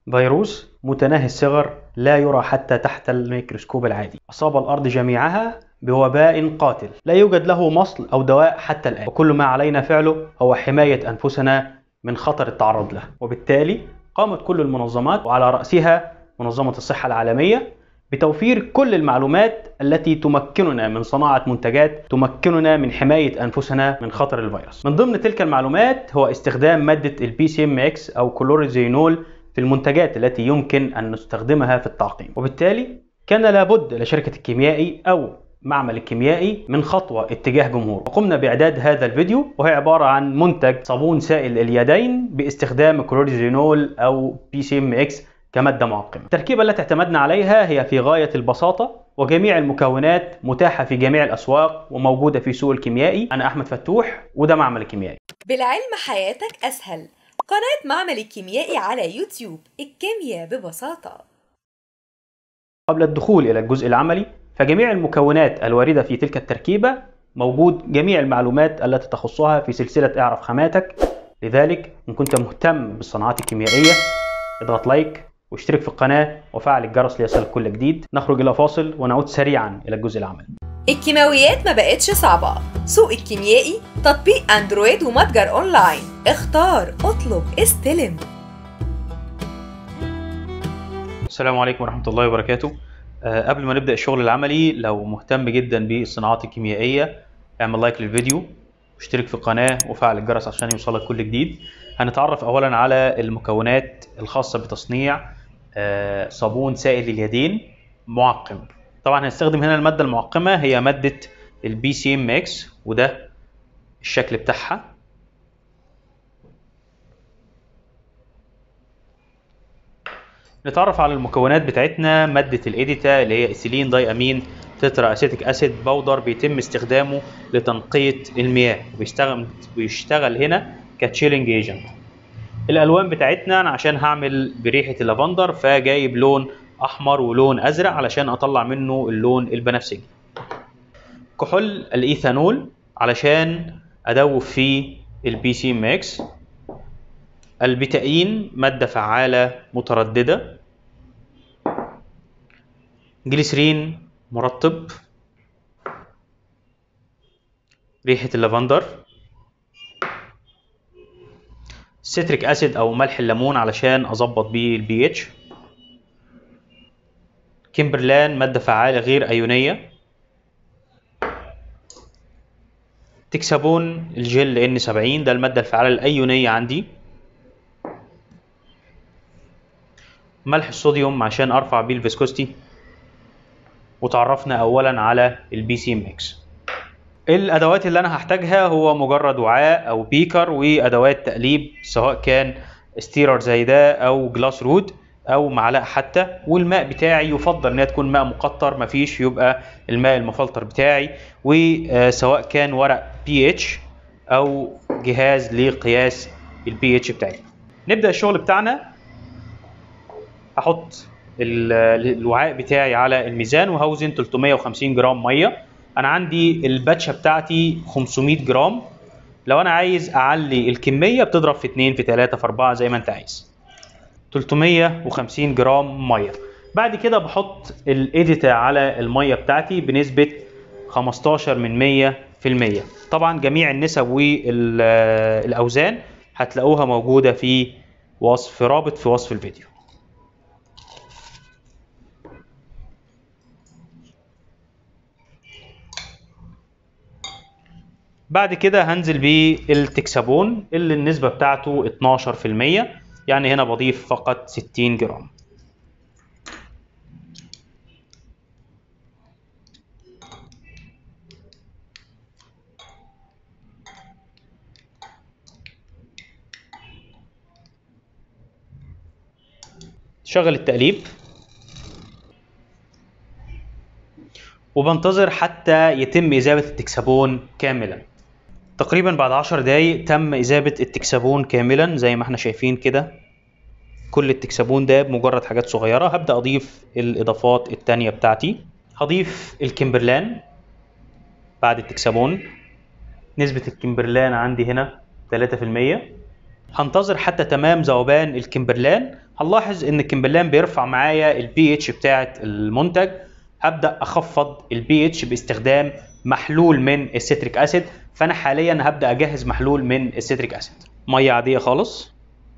فيروس متناهي الصغر لا يرى حتى تحت الميكروسكوب العادي أصاب الأرض جميعها بوباء قاتل لا يوجد له مصل أو دواء حتى الآن وكل ما علينا فعله هو حماية أنفسنا من خطر التعرض له وبالتالي قامت كل المنظمات وعلى رأسها منظمة الصحة العالمية بتوفير كل المعلومات التي تمكننا من صناعة منتجات تمكننا من حماية أنفسنا من خطر الفيروس من ضمن تلك المعلومات هو استخدام مادة البي سي ام اكس أو كلوريزينول في المنتجات التي يمكن أن نستخدمها في التعقيم وبالتالي كان لابد لشركة الكيميائي أو معمل الكيميائي من خطوة اتجاه جمهور وقمنا بإعداد هذا الفيديو وهي عبارة عن منتج صابون سائل اليدين باستخدام كلوريزينول أو بي سي ام اكس كمادة معقمة التركيبة التي اعتمدنا عليها هي في غاية البساطة وجميع المكونات متاحة في جميع الأسواق وموجودة في سوق الكيميائي أنا أحمد فتوح وده معمل الكيميائي بالعلم حياتك أسهل قناة معمل الكيميائي على يوتيوب الكيمياء ببساطة قبل الدخول إلى الجزء العملي فجميع المكونات الواردة في تلك التركيبة موجود جميع المعلومات التي تخصها في سلسلة اعرف خاماتك لذلك إن كنت مهتم بالصناعات الكيميائية اضغط لايك واشترك في القناة وفعل الجرس ليصلك كل جديد نخرج إلى فاصل ونعود سريعا إلى الجزء العملي الكيماويات ما بقتش صعبة سوق الكيميائي تطبيق اندرويد ومتجر اونلاين اختار اطلب استلم السلام عليكم ورحمة الله وبركاته أه قبل ما نبدأ الشغل العملي لو مهتم جدا بالصناعات الكيميائية اعمل لايك للفيديو واشترك في القناة وفعل الجرس عشان يوصلك كل جديد هنتعرف أولا على المكونات الخاصة بتصنيع أه صابون سائل اليدين معقم طبعا هنستخدم هنا المادة المعقمة هي مادة البي سي ام اكس وده الشكل بتاعها نتعرف على المكونات بتاعتنا مادة الايديتا اللي هي ايثيلين داي امين تترا اسيتيك اسيد بودر بيتم استخدامه لتنقية المياه وبيشتغل بيشتغل هنا كتشيلنج ايجنت الالوان بتاعتنا انا عشان هعمل بريحة اللافندر فجايب لون احمر ولون ازرق علشان اطلع منه اللون البنفسجي كحول الايثانول علشان ادوب فيه البي سي ام اكس البتاين مادة فعالة مترددة جليسرين مرطب ريحة اللافندر سيتريك اسيد او ملح الليمون علشان اظبط بيه البي اتش كيمبرلان مادة فعالة غير أيونية تكسبون الجل ان 70 ده المادة الفعالة الأيونية عندي ملح الصوديوم عشان ارفع بيه الفيسكوستي وتعرفنا اولا على البي سي ام اكس الادوات اللي انا هحتاجها هو مجرد وعاء او بيكر وادوات تقليب سواء كان ستيرر زي ده او جلاس رود او معلقه حتى والماء بتاعي يفضل انها تكون ماء مقطر مفيش يبقى الماء المفلتر بتاعي وسواء كان ورق بي اتش او جهاز لقياس البي اتش بتاعي نبدا الشغل بتاعنا هحط الوعاء بتاعي على الميزان وهوزن 350 جرام ميه انا عندي الباتشه بتاعتي 500 جرام لو انا عايز اعلي الكميه بتضرب في 2 في 3 في 4 زي ما انت عايز 350 جرام ميه بعد كده بحط الايديتا على الميه بتاعتي بنسبه 15 من 100 في المية طبعا جميع النسب والاوزان هتلاقوها موجوده في وصف رابط في وصف الفيديو بعد كده هنزل بالتكسبون اللي النسبة بتاعته 12% يعني هنا بضيف فقط 60 جرام شغل التقليب وبنتظر حتى يتم إذابة التكسبون كاملا تقريبا بعد عشر دقايق تم إذابة التكسبون كاملا زي ما احنا شايفين كده كل التكسبون ده بمجرد حاجات صغيرة هبدأ أضيف الإضافات التانية بتاعتي هضيف الكمبرلان بعد التكسبون نسبة الكمبرلان عندي هنا 3% هنتظر حتى تمام ذوبان الكمبرلان هنلاحظ ان الكمبرلان بيرفع معايا البي اتش بتاعه المنتج هبدا اخفض البي اتش باستخدام محلول من السيتريك اسيد فانا حاليا هبدا اجهز محلول من السيتريك اسيد ميه عاديه خالص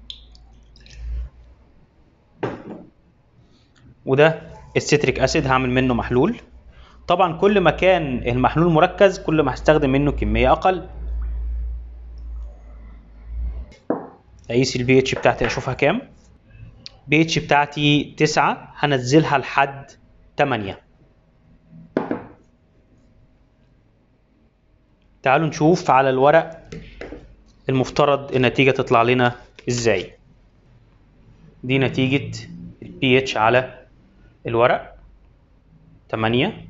وده السيتريك اسيد هعمل منه محلول طبعا كل ما كان المحلول مركز كل ما هستخدم منه كميه اقل اقيس البي اتش بتاعتي اشوفها كام بي اتش بتاعتي 9 هنزلها لحد 8 تعالوا نشوف على الورق المفترض النتيجة تطلع لنا ازاي دي نتيجة البي اتش على الورق 8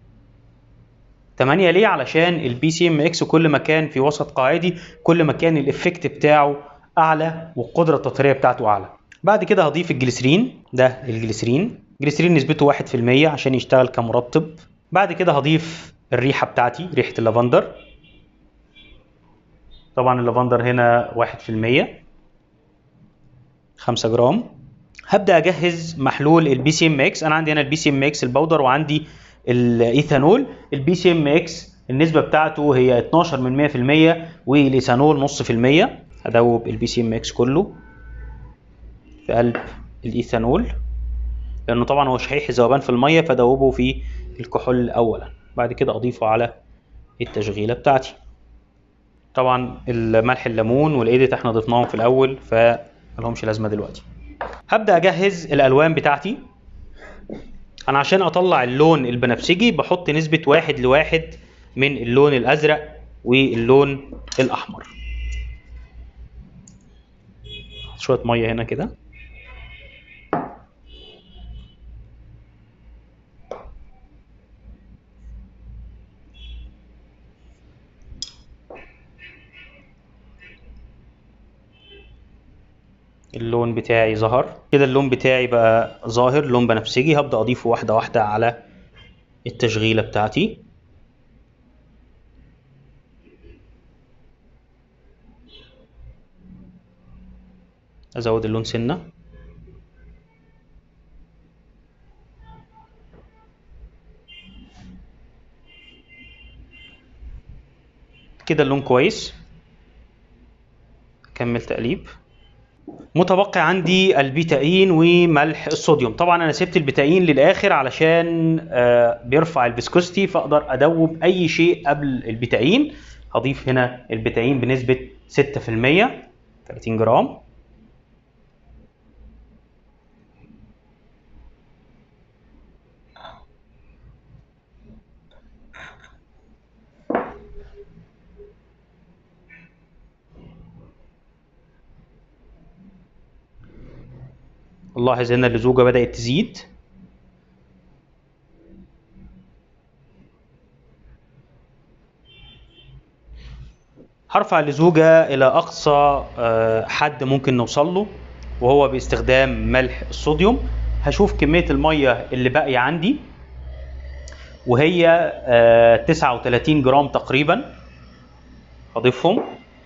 8 ليه علشان البي سي ام اكس كل ما كان في وسط قاعدي كل ما كان الافكت بتاعه اعلى والقدره التطهيريه بتاعته اعلى بعد كده هضيف الجليسرين ده الجليسرين الجليسرين نسبته 1% عشان يشتغل كمرطب بعد كده هضيف الريحه بتاعتي ريحه اللافندر طبعا اللافندر هنا 1% 5 جرام هبدا اجهز محلول البي سي ام اكس انا عندي هنا البي سي ام اكس البودر وعندي الايثانول البي سي ام اكس النسبه بتاعته هي 12 من 100% والايثانول نص في المية هدوب البي سي ام اكس كله في قلب الايثانول لانه طبعا هو شحيح ذوبان في الميه فدوبه في الكحول اولا بعد كده اضيفه على التشغيله بتاعتي طبعا الملح الليمون والايديت احنا ضفناهم في الاول فملهمش لازمه دلوقتي هبدا اجهز الالوان بتاعتي انا عشان اطلع اللون البنفسجي بحط نسبه واحد لواحد من اللون الازرق واللون الاحمر شويه ميه هنا كده اللون بتاعي ظهر كده اللون بتاعي بقى ظاهر لون بنفسجي هبدأ أضيفه واحدة واحدة على التشغيلة بتاعتي أزود اللون سنة كده اللون كويس أكمل تقليب متبقي عندي البيتاين وملح الصوديوم طبعا انا سبت البيتاين للاخر علشان آه، بيرفع الفيسكوستي فاقدر ادوب اي شيء قبل البيتاين هضيف هنا البيتاين بنسبه 6% 30 جرام نلاحظ هنا اللزوجة بدأت تزيد هرفع اللزوجة إلى أقصى آه، حد ممكن نوصل له وهو باستخدام ملح الصوديوم هشوف كمية المية اللي باقية عندي وهي آه، 39 جرام تقريبا هضيفهم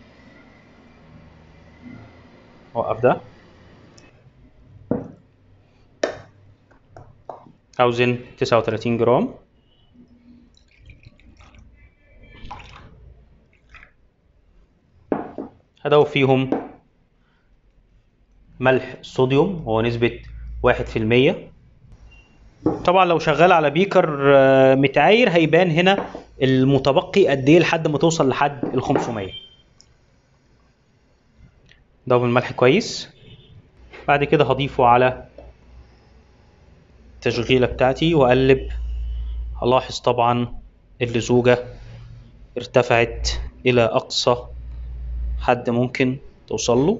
وقف ده اوزن 39 جرام هدوب فيهم ملح الصوديوم هو نسبة واحد في المية طبعا لو شغال على بيكر آه، متعاير هيبان هنا المتبقي قد ايه لحد ما توصل لحد ال 500 دوب الملح كويس بعد كده هضيفه على التشغيلة بتاعتي وأقلب هلاحظ طبعا اللزوجة ارتفعت إلى أقصى حد ممكن توصل له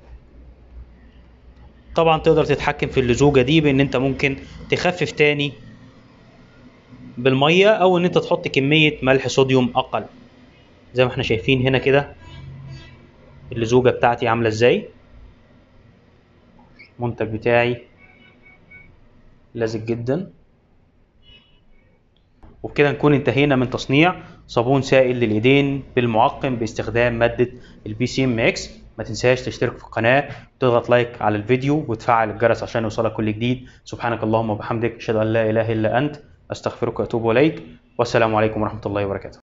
طبعا تقدر تتحكم في اللزوجة دي بإن أنت ممكن تخفف تاني بالمية أو إن أنت تحط كمية ملح صوديوم أقل زي ما احنا شايفين هنا كده اللزوجة بتاعتي عاملة ازاي المنتج بتاعي لازق جدا وبكده نكون انتهينا من تصنيع صابون سائل لليدين بالمعقم باستخدام مادة البي سي ام اكس ما تنساش تشترك في القناه وتضغط لايك على الفيديو وتفعل الجرس عشان يوصلك كل جديد سبحانك اللهم وبحمدك اشهد ان لا اله الا انت استغفرك واتوب اليك والسلام عليكم ورحمه الله وبركاته